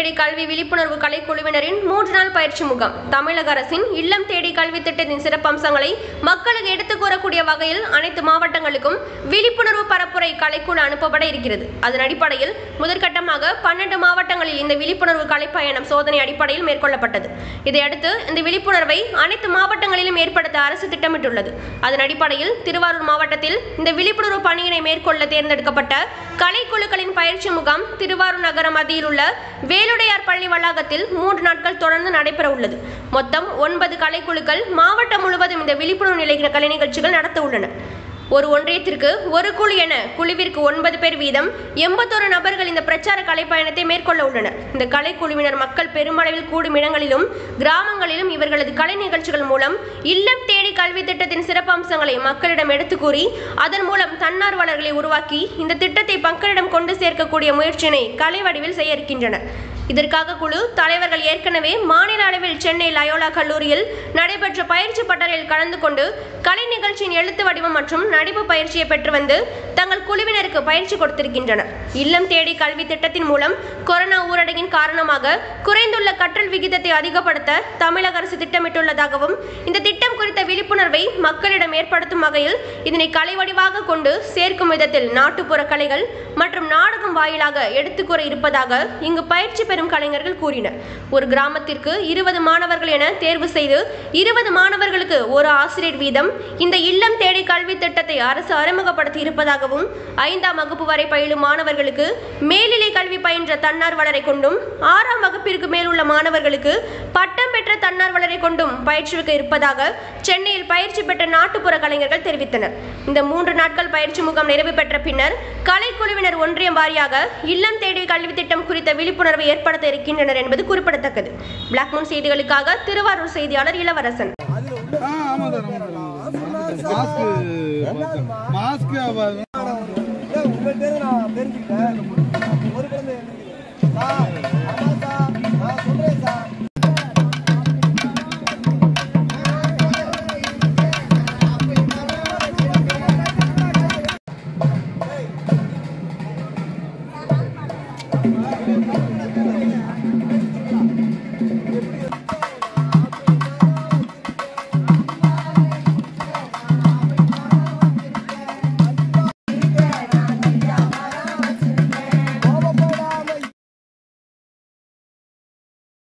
தேடி கல்வி விழிப்புணர்வு கலைக்குழுவினரின் மூன்று நாள் பயிற்சி முகாம் தமிழக அரசின் இல்லம் தேடி கல்வி திட்டத்தின் சிறப்பம்சங்களை மக்களுக்கு எடுத்துக் கூறக்கூடிய வகையில் அனைத்து மாவட்டங்களுக்கும் விழிப்புணர்வு பரப்புரை கலைக்குழு அனுப்பப்பட இருக்கிறது அதன் அடிப்படையில் முதற்கட்டமாக பன்னெண்டு மாவட்டங்களில் இந்த விழிப்புணர்வு கலைப்பயணம் சோதனை அடிப்படையில் மேற்கொள்ளப்பட்டது இதையடுத்து இந்த விழிப்புணர்வை அனைத்து மாவட்டங்களிலும் ஏற்படுத்த அரசு திட்டமிட்டுள்ளது அதன் அடிப்படையில் திருவாரூர் மாவட்டத்தில் இந்த விழிப்புணர்வு பணியினை மேற்கொள்ள தேர்ந்தெடுக்கப்பட்ட கலைக்குழுக்களின் பயிற்சி முகாம் திருவாரூர் நகர மத்தியில் உள்ள வேலுடையார் பள்ளி வளாகத்தில் மூன்று நாட்கள் தொடர்ந்து நடைபெற உள்ளது மொத்தம் ஒன்பது கலைக்குழுக்கள் மாவட்டம் முழுவதும் இந்த விழிப்புணர்வு நிலைய கலை நிகழ்ச்சிகள் நடத்த உள்ளன ஒரு ஒன்றியத்திற்கு ஒரு குழு என குழுவிற்கு ஒன்பது பேர் வீதம் எண்பத்தோரு நபர்கள் இந்த பிரச்சார கலைப்பயணத்தை மேற்கொள்ள உள்ளனர் இந்த கலைக்குழுவினர் மக்கள் பெருமளவில் கூடும் இடங்களிலும் கிராமங்களிலும் இவர்களது கலை நிகழ்ச்சிகள் மூலம் இல்லம் தேடி கல்வி திட்டத்தின் சிறப்பம்சங்களை மக்களிடம் எடுத்து கூறி அதன் மூலம் தன்னார்வலர்களை உருவாக்கி இந்த திட்டத்தை மக்களிடம் கொண்டு சேர்க்கக்கூடிய முயற்சியினை கலை வடிவில் செய்ய இருக்கின்றனர் இதற்காக குழு தலைவர்கள் ஏற்கனவே மாநில அளவில் சென்னை லயோலா கல்லூரியில் நடைபெற்ற பயிற்சி பட்டறையில் கலந்து கொண்டு கலை நிகழ்ச்சியின் எழுத்து வடிவம் மற்றும் நடிப்பு பயிற்சியை பெற்று வந்து தங்கள் குழுவினருக்கு பயிற்சி கொடுத்திருக்கின்றனர் இல்லம் தேடி கல்வி திட்டத்தின் மூலம் கொரோனா ஊரடங்கின் காரணமாக குறைந்துள்ள கற்றல் விகிதத்தை அதிகப்படுத்த தமிழக அரசு திட்டமிட்டுள்ளதாகவும் இந்த திட்டம் குறித்த விழிப்புணர்வை மக்களிடம் ஏற்படுத்தும் வகையில் இதனை கலை வடிவாக கொண்டு சேர்க்கும் விதத்தில் நாட்டுப்புற கலைகள் மற்றும் நாடகம் வாயிலாக எடுத்துக்கூற இருப்பதாக இங்கு பயிற்சி பெறும் கலைஞர்கள் கூறினர் ஒரு கிராமத்திற்கு இருபது மாணவர்கள் என தேர்வு செய்து இருபது மாணவர்களுக்கு ஒரு ஆசிரியர் வீதம் இந்த இல்லம் தேடி கல்வி திட்டத்தை அரசு அறிமுகப்படுத்தி இருப்பதாகவும் ஐந்தாம் வகுப்பு வரை பயிலும் மாணவர்களுக்கு மேல்நிலை கல்வி பயின்ற தன்னார்வலரை கொண்டும் ஆறாம் வகுப்பிற்கு மேல் உள்ள மாணவர்களுக்கு பட்டம் பெற்ற தன்னார்வலரை கொண்டும் பயிற்றுவிக்க இருப்பதாக சென்னையில் பயிற்சி பெற்ற நாட்டுப்புற கலைஞர்கள் தெரிவித்தனர் இந்த மூன்று நாட்கள் பயிற்சி முகாம் நிறைவு பெற்ற பின்னர் கலைக்குழுவினர் ஒன்றியம் வாரியாக இல்லம் தேடி கல்வி திட்டம் குறித்த விழிப்புணர்வை ஏற்படுத்த இருக்கின்றனர் என்பது குறிப்பிடத்தக்கது பிளாக் மூன் செய்திகளுக்காக திருவாரூர் செய்தியாளர் இளவரசன் ஆ ஆமா சார் ஆமா சார் மாஸ்க் மாஸ்க் உங்கள்கிட்ட நான் தெரிஞ்சுக்கிட்டேன் ஒரு குழந்தை சார்